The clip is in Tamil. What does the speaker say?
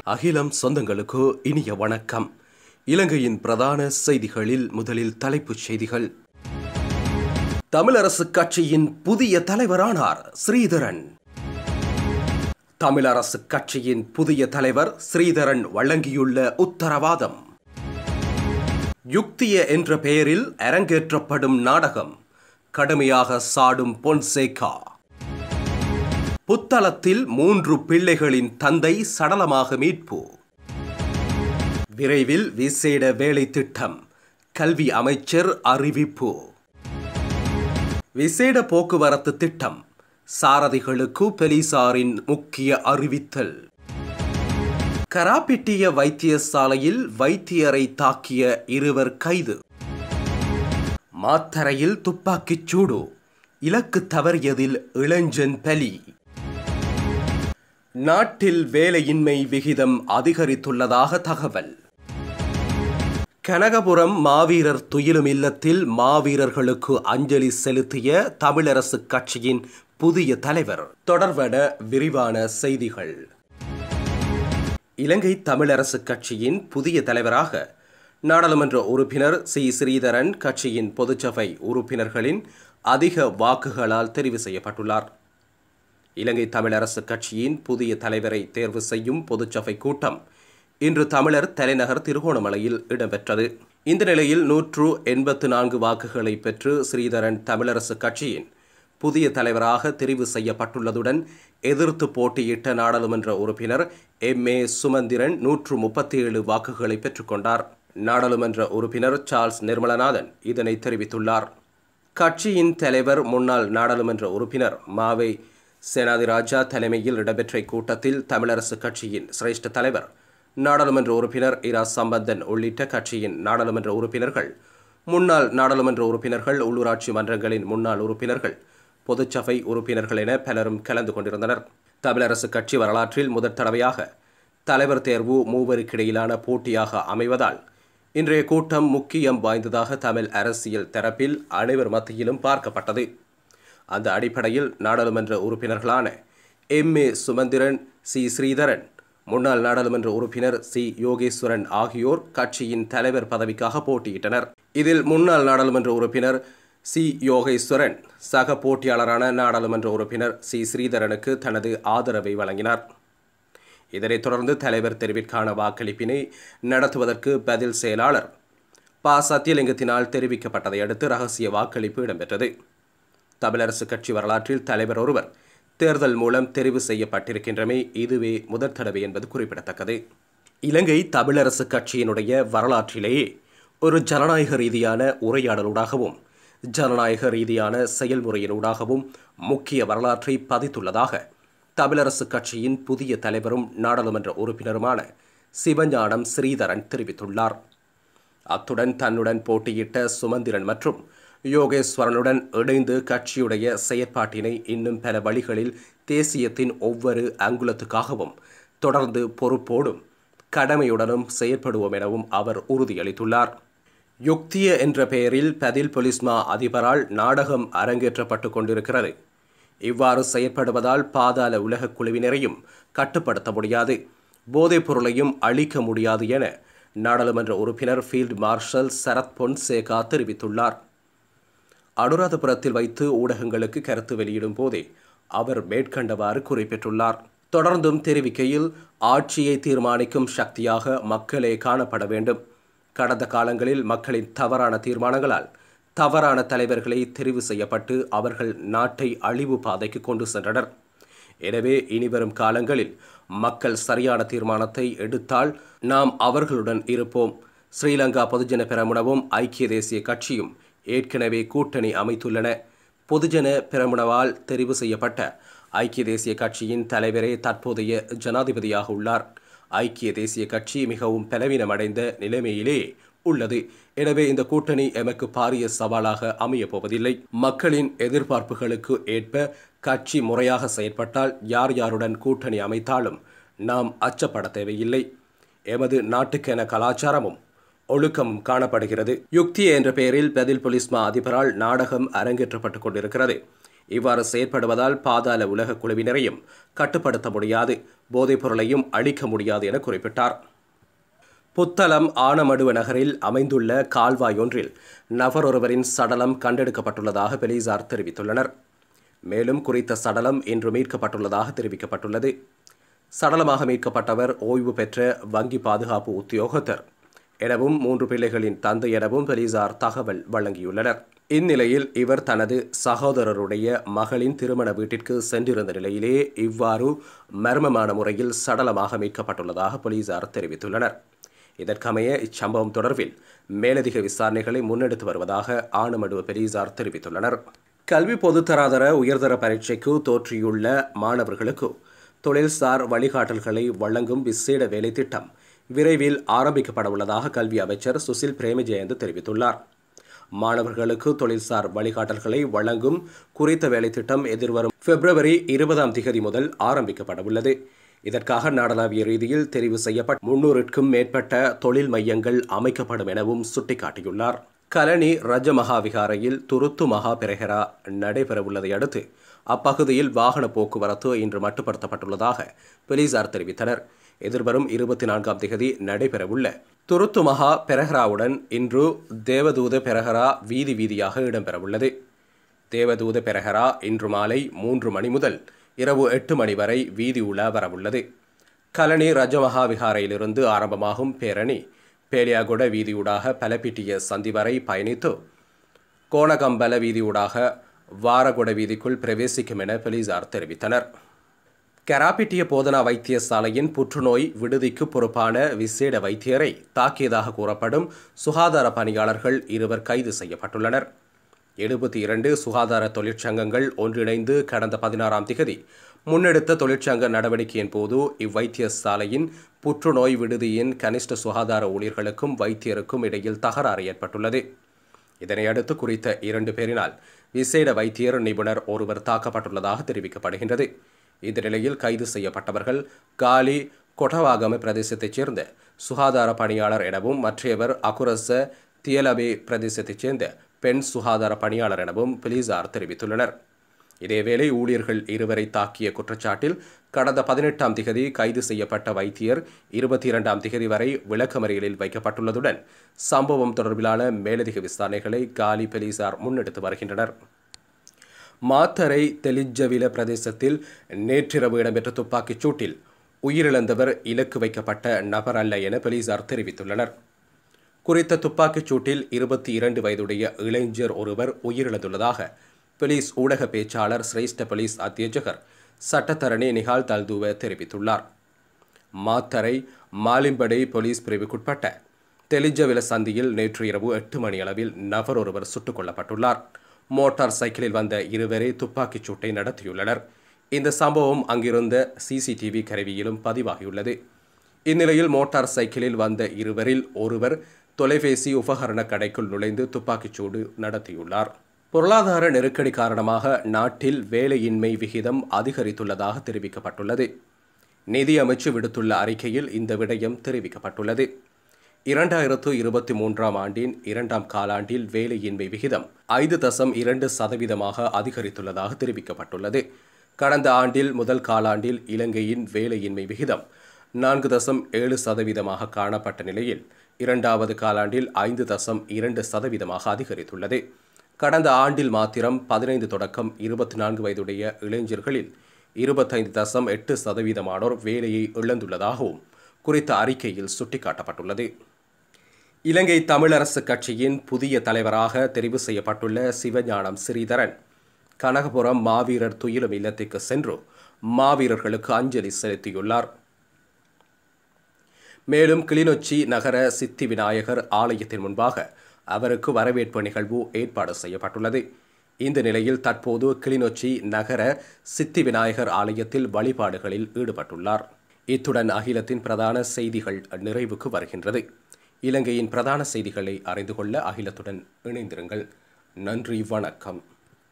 அகிலம் சொந்தங்களுக்கு இனிய வணக்கம் இலங்கையின் பிரதான செய்திகளில் முதலில் தலைப்புச் செய்திகள் தமிழரசு கட்சியின் புதிய தலைவரானார் ஸ்ரீதரன் தமிழரசு கட்சியின் புதிய தலைவர் ஸ்ரீதரன் வழங்கியுள்ள உத்தரவாதம் யுக்திய என்ற பெயரில் அரங்கேற்றப்படும் நாடகம் கடுமையாக சாடும் பொன்சேகா புத்தளத்தில் மூன்று பிள்ளைகளின் தந்தை சடலமாக மீட்பு விரைவில் விசேட வேலை திட்டம் கல்வி அமைச்சர் அறிவிப்பு விசேட போக்குவரத்து திட்டம் சாரதிகளுக்கு பெலிசாரின் முக்கிய அறிவித்தல் கராப்பிட்டிய வைத்தியசாலையில் வைத்தியரை தாக்கிய இருவர் கைது மாத்தரையில் துப்பாக்கிச் சூடு இலக்கு தவறியதில் இளஞ்சன் பலி நாட்டில் வேலையின்மை விகிதம் அதிகரித்துள்ளதாக தகவல் கனகபுரம் மாவீரர் துயிலும் இல்லத்தில் மாவீரர்களுக்கு அஞ்சலி செலுத்திய தமிழரசு கட்சியின் புதிய தலைவர் தொடர்பட விரிவான செய்திகள் இலங்கை தமிழரசு கட்சியின் புதிய தலைவராக நாடாளுமன்ற உறுப்பினர் சி ஸ்ரீதரன் கட்சியின் பொதுச்சபை உறுப்பினர்களின் அதிக வாக்குகளால் தெரிவு செய்யப்பட்டுள்ளார் இலங்கை தமிழரசு கட்சியின் புதிய தலைவரை தேர்வு செய்யும் பொதுச்சபை கூட்டம் இன்று தமிழர் தலைநகர் திருகோணமலையில் இடம்பெற்றது இந்த நிலையில் நூற்று எண்பத்து நான்கு வாக்குகளை பெற்று ஸ்ரீதரன் தமிழரசு கட்சியின் புதிய தலைவராக தெரிவு செய்யப்பட்டுள்ளதுடன் எதிர்த்து போட்டியிட்ட நாடாளுமன்ற உறுப்பினர் எம் ஏ சுமந்திரன் நூற்று முப்பத்தி ஏழு வாக்குகளை பெற்றுக்கொண்டார் நாடாளுமன்ற உறுப்பினர் சார்ல்ஸ் நிர்மலநாதன் இதனை தெரிவித்துள்ளார் கட்சியின் தலைவர் முன்னாள் நாடாளுமன்ற உறுப்பினர் மாவை சேனாதிராஜா தலைமையில் இடம்பெற்ற இக்கூட்டத்தில் தமிழரசு கட்சியின் சிரேஷ்ட தலைவர் நாடாளுமன்ற உறுப்பினர் இரா சம்பந்தன் உள்ளிட்ட கட்சியின் நாடாளுமன்ற உறுப்பினர்கள் முன்னாள் நாடாளுமன்ற உறுப்பினர்கள் உள்ளூராட்சி மன்றங்களின் முன்னாள் உறுப்பினர்கள் பொதுச்சபை உறுப்பினர்கள் என பலரும் கலந்து கொண்டிருந்தனர் தமிழரசு கட்சி வரலாற்றில் முதற் தடவையாக தலைவர் தேர்வு மூவருக்கிடையிலான போட்டியாக அமைவதால் இன்றைய கூட்டம் முக்கியம் வாய்ந்ததாக தமிழ் அரசியல் தரப்பில் அனைவர் மத்தியிலும் பார்க்கப்பட்டது அந்த அடிப்படையில் நாடாளுமன்ற உறுப்பினர்களான M A Sumanthiran C Sritharan முன்னாள் நாடாளுமன்ற உறுப்பினர் சி யோகேஸ்வரன் ஆகியோர் கட்சியின் தலைவர் பதவிக்காக போட்டியிட்டனர் இதில் முன்னாள் நாடாளுமன்ற உறுப்பினர் சி யோகேஸ்வரன் சக போட்டியாளரான நாடாளுமன்ற உறுப்பினர் சி ஸ்ரீதரனுக்கு தனது ஆதரவை வழங்கினார் இதனைத் தொடர்ந்து தலைவர் தெரிவிற்கான வாக்களிப்பினை நடத்துவதற்கு பதில் செயலாளர் ப சத்தியலிங்கத்தினால் தெரிவிக்கப்பட்டதை அடுத்து ரகசிய வாக்களிப்பு இடம்பெற்றது தமிழரசு கட்சி வரலாற்றில் தலைவர் ஒருவர் தேர்தல் மூலம் தெரிவு செய்யப்பட்டிருக்கின்றமை இதுவே முதற் தடவை என்பது குறிப்பிடத்தக்கது இலங்கை தமிழரசு கட்சியினுடைய வரலாற்றிலேயே ஒரு ஜனநாயக ரீதியான உரையாடலூடாகவும் ஜனநாயக ரீதியான செயல்முறையினூடாகவும் முக்கிய வரலாற்றை பதித்துள்ளதாக தமிழரசு கட்சியின் புதிய தலைவரும் நாடாளுமன்ற உறுப்பினருமான சிவஞானம் ஸ்ரீதரன் தெரிவித்துள்ளார் அத்துடன் தன்னுடன் போட்டியிட்ட சுமந்திரன் மற்றும் யோகேஸ்வரனுடன் இணைந்து கட்சியுடைய செயற்பாட்டினை இன்னும் பல வழிகளில் தேசியத்தின் ஒவ்வொரு அங்குலத்துக்காகவும் தொடர்ந்து பொறுப்போடும் கடமையுடனும் செயற்படுவோம் எனவும் அவர் உறுதியளித்துள்ளார் யுக்திய என்ற பெயரில் பதில் பொலிஸ்மா அதிபரால் நாடகம் அரங்கேற்றப்பட்டு கொண்டிருக்கிறது இவ்வாறு செயற்படுவதால் பாதாள உலக குழுவினரையும் கட்டுப்படுத்த முடியாது போதைப் பொருளையும் அழிக்க முடியாது என நாடாளுமன்ற உறுப்பினர் ஃபீல்டு மார்ஷல் சரத் பொன்சேகா தெரிவித்துள்ளார் அனுராதபுரத்தில் வைத்து ஊடகங்களுக்கு கருத்து வெளியிடும் போதே அவர் மேற்கண்டவாறு குறிப்பிட்டுள்ளார் தொடர்ந்தும் தெரிவிக்கையில் ஆட்சியை தீர்மானிக்கும் சக்தியாக மக்களே காணப்பட வேண்டும் கடந்த காலங்களில் மக்களின் தவறான தீர்மானங்களால் தவறான தலைவர்களை தெரிவு செய்யப்பட்டு அவர்கள் நாட்டை அழிவு பாதைக்கு கொண்டு சென்றனர் எனவே இனிவரும் காலங்களில் மக்கள் சரியான தீர்மானத்தை எடுத்தால் நாம் அவர்களுடன் இருப்போம் ஸ்ரீலங்கா பொதுஜன பெரமுனவும் ஐக்கிய தேசிய கட்சியும் ஏற்கனவே கூட்டணி அமைத்துள்ளன பொதுஜன பெரமுனவால் தெரிவு செய்யப்பட்ட ஐக்கிய தேசிய கட்சியின் தலைவரே தற்போதைய ஜனாதிபதியாக உள்ளார் ஐக்கிய தேசிய கட்சி மிகவும் பலவீனமடைந்த நிலைமையிலே உள்ளது எனவே இந்த கூட்டணி எமக்கு பாரிய சவாலாக அமையப் போவதில்லை மக்களின் எதிர்பார்ப்புகளுக்கு ஏற்ப கட்சி முறையாக செயற்பட்டால் யார் யாருடன் கூட்டணி அமைத்தாலும் நாம் அச்சப்பட தேவையில்லை எமது நாட்டுக்கென கலாச்சாரமும் ஒழுக்கமும் காணப்படுகிறது யுக்தி என்ற பெயரில் பதில் பொலிஸ்மா அதிபரால் நாடகம் அரங்கேற்றப்பட்டுக் கொண்டிருக்கிறது இவ்வாறு செயற்படுவதால் பாதாள உலக குழுவினரையும் கட்டுப்படுத்த முடியாது போதைப் பொருளையும் அழிக்க முடியாது என குறிப்பிட்டார் புத்தளம் ஆனமடுவ நகரில் அமைந்துள்ள கால்வாய் ஒன்றில் நபர் ஒருவரின் சடலம் கண்டெடுக்கப்பட்டுள்ளதாக போலீசார் தெரிவித்துள்ளனர் மேலும் குறித்த சடலம் இன்று மீட்கப்பட்டுள்ளதாக தெரிவிக்கப்பட்டுள்ளது சடலமாக மீட்கப்பட்டவர் ஓய்வு பெற்ற வங்கி பாதுகாப்பு உத்தியோகத்தர் எனவும் மூன்று பிள்ளைகளின் தந்தை எனவும் போலீசார் தகவல் வழங்கியுள்ளனர் இந்நிலையில் இவர் தனது சகோதரருடைய மகளின் திருமண வீட்டிற்கு சென்றிருந்த நிலையிலே இவ்வாறு மர்மமான முறையில் சடலமாக மீட்கப்பட்டுள்ளதாக போலீசார் தெரிவித்துள்ளனர் இதற்கமைய இச்சம்பவம் தொடர்பில் மேலதிக விசாரணைகளை முன்னெடுத்து வருவதாக ஆணுமடுவ போலீசார் தெரிவித்துள்ளனர் கல்வி பொதுத்தராதர உயர்தர பரீட்சைக்கு தோற்றியுள்ள மாணவர்களுக்கு தொழில்சார் வழிகாட்டல்களை வழங்கும் விசேட வேலை திட்டம் விரைவில் ஆரம்பிக்கப்பட உள்ளதாக கல்வி அமைச்சர் சுசில் பிரேமஜெயந்த் தெரிவித்துள்ளார் மாணவர்களுக்கு தொழில்சார் வழிகாட்டல்களை வழங்கும் குறித்த வேலை திட்டம் எதிர்வரும் பிப்ரவரி இருபதாம் திகதி முதல் ஆரம்பிக்கப்பட உள்ளது இதற்காக நாடளாவிய ரீதியில் தெரிவு செய்யப்பட்ட முன்னூறுக்கும் மேற்பட்ட தொழில் மையங்கள் அமைக்கப்படும் எனவும் சுட்டிக்காட்டியுள்ளார் கலனி ரஜமகா விகாரையில் துருத்து மகா பெரஹரா நடைபெறவுள்ளதை அடுத்து அப்பகுதியில் வாகன போக்குவரத்து இன்று மட்டுப்படுத்தப்பட்டுள்ளதாக போலீசார் தெரிவித்தனர் எதிர்வரும் இருபத்தி நான்காம் தேதி நடைபெறவுள்ள துருத்து மகா பெரஹராவுடன் இன்று தேவதூத பெரஹரா வீதி வீதியாக இடம்பெறவுள்ளது தேவதூத பெரஹரா இன்று மாலை மூன்று மணி முதல் இரவு எட்டு மணி வரை வீதி உலா வரவுள்ளது கலனி ரஜமகா விகாரையிலிருந்து ஆரம்பமாகும் பேரணி பேலியாகுட வீதியூடாக பலப்பிட்டிய சந்தி வரை பயணித்து கோணகம்பல வீதியூடாக வாரகுட வீதிக்குள் பிரவேசிக்கும் என போலீசார் தெரிவித்தனர் கராப்பிட்டிய போதனா வைத்தியசாலையின் புற்றுநோய் விடுதிக்கு பொறுப்பான விசேட வைத்தியரை தாக்கியதாக கூறப்படும் சுகாதார பணியாளர்கள் இருவர் கைது செய்யப்பட்டுள்ளனர் எழுபத்தி இரண்டு சுகாதார தொழிற்சங்கங்கள் ஒன்றிணைந்து கடந்த பதினாறாம் திகதி முன்னெடுத்த தொழிற்சங்க நடவடிக்கையின் போது இவ்வைத்தியசாலையின் புற்றுநோய் விடுதியின் கனிஷ்ட சுகாதார ஊழியர்களுக்கும் வைத்தியருக்கும் இடையில் தகராறு ஏற்பட்டுள்ளது இதனையடுத்து குறித்த இரண்டு பேரினால் விசேட வைத்தியர் நிபுணர் ஒருவர் தாக்கப்பட்டுள்ளதாக தெரிவிக்கப்படுகின்றது இந்த நிலையில் கைது செய்யப்பட்டவர்கள் காலி கொட்டவாகம பிரதேசத்தைச் சேர்ந்த சுகாதார பணியாளர் எனவும் மற்றையவர் அகுரச தியலபே பிரதேசத்தைச் சேர்ந்த பெண் சுகாதார பணியாளர் எனவும் போலீசார் தெரிவித்துள்ளனர் இதேவேளை ஊழியர்கள் இருவரை தாக்கிய குற்றச்சாட்டில் கடந்த பதினெட்டாம் திகதி கைது செய்யப்பட்ட வைத்தியர் இருபத்தி இரண்டாம் திகதி வரை விளக்கமறியலில் வைக்கப்பட்டுள்ளதுடன் சம்பவம் தொடர்பிலான மேலதிக விசாரணைகளை காலி போலீசார் முன்னெடுத்து வருகின்றனர் மாத்தரை தெலிஜவில பிரதேசத்தில் நேற்றிரவு இடம்பெற்ற துப்பாக்கிச் சூட்டில் உயிரிழந்தவர் இலக்கு வைக்கப்பட்ட நபர் அல்ல என போலீசார் தெரிவித்துள்ளனர் குறித்த துப்பாக்கிச் சூட்டில் இருபத்தி இரண்டு வயதுடைய இளைஞர் ஒருவர் உயிரிழந்துள்ளதாக போலீஸ் ஊடக பேச்சாளர் சிரேஷ்ட போலீஸ் அத்தியட்சகர் சட்டத்தரணி நிகால் தல்துவ தெரிவித்துள்ளார் மாத்தரை மாலிம்படை போலீஸ் பிரிவுக்குட்பட்ட தெலிஜவில சந்தியில் நேற்று இரவு எட்டு மணி அளவில் நபர் ஒருவர் சுட்டுக் கொல்லப்பட்டுள்ளார் மோட்டார் சைக்கிளில் வந்த இருவரே துப்பாக்கிச் சூட்டை நடத்தியுள்ளனர் இந்த சம்பவம் அங்கிருந்த சிசிடிவி கருவியிலும் பதிவாகியுள்ளது இந்நிலையில் மோட்டார் சைக்கிளில் வந்த இருவரில் ஒருவர் தொலைபேசி உபகரண கடைக்குள் நுழைந்து துப்பாக்கிச்சூடு நடத்தியுள்ளார் பொருளாதார நெருக்கடி காரணமாக நாட்டில் வேலையின்மை விகிதம் அதிகரித்துள்ளதாக தெரிவிக்கப்பட்டுள்ளது நிதி அமைச்சு விடுத்துள்ள அறிக்கையில் இந்த விடயம் தெரிவிக்கப்பட்டுள்ளது இரண்டாயிரத்து இருபத்தி மூன்றாம் ஆண்டின் இரண்டாம் காலாண்டில் வேலையின்மை விகிதம் ஐந்து தசம் இரண்டு சதவீதமாக அதிகரித்துள்ளதாக தெரிவிக்கப்பட்டுள்ளது கடந்த ஆண்டில் முதல் காலாண்டில் இலங்கையின் வேலையின்மை விகிதம் நான்கு தசம் ஏழு சதவீதமாக காணப்பட்ட நிலையில் இரண்டாவது காலாண்டில் ஐந்து தசம் இரண்டு சதவீதமாக அதிகரித்துள்ளது கடந்த ஆண்டில் மாத்திரம் பதினைந்து தொடக்கம் இருபத்தி நான்கு வயதுடைய இளைஞர்களில் இருபத்தைந்து தசம் எட்டு சதவீதமானோர் வேலையை இழந்துள்ளதாகவும் குறித்த அறிக்கையில் சுட்டிக்காட்டப்பட்டுள்ளது இலங்கை தமிழரசு கட்சியின் புதிய தலைவராக தெரிவு செய்யப்பட்டுள்ள சிவஞானம் ஸ்ரீதரன் கனகபுரம் மாவீரர் துயிலும் இல்லத்திற்கு சென்று மாவீரர்களுக்கு அஞ்சலி செலுத்தியுள்ளார் மேலும் கிளிநொச்சி நகர சித்தி விநாயகர் ஆலயத்தின் முன்பாக அவருக்கு வரவேற்பு நிகழ்வு ஏற்பாடு செய்யப்பட்டுள்ளது இந்த நிலையில் தற்போது கிளிநொச்சி நகர சித்தி விநாயகர் ஆலயத்தில் வழிபாடுகளில் ஈடுபட்டுள்ளார் இத்துடன் அகிலத்தின் பிரதான செய்திகள் நிறைவுக்கு வருகின்றது இலங்கையின் பிரதான செய்திகளை அறிந்து கொள்ள அகிலத்துடன் இணைந்திருங்கள் நன்றி வணக்கம்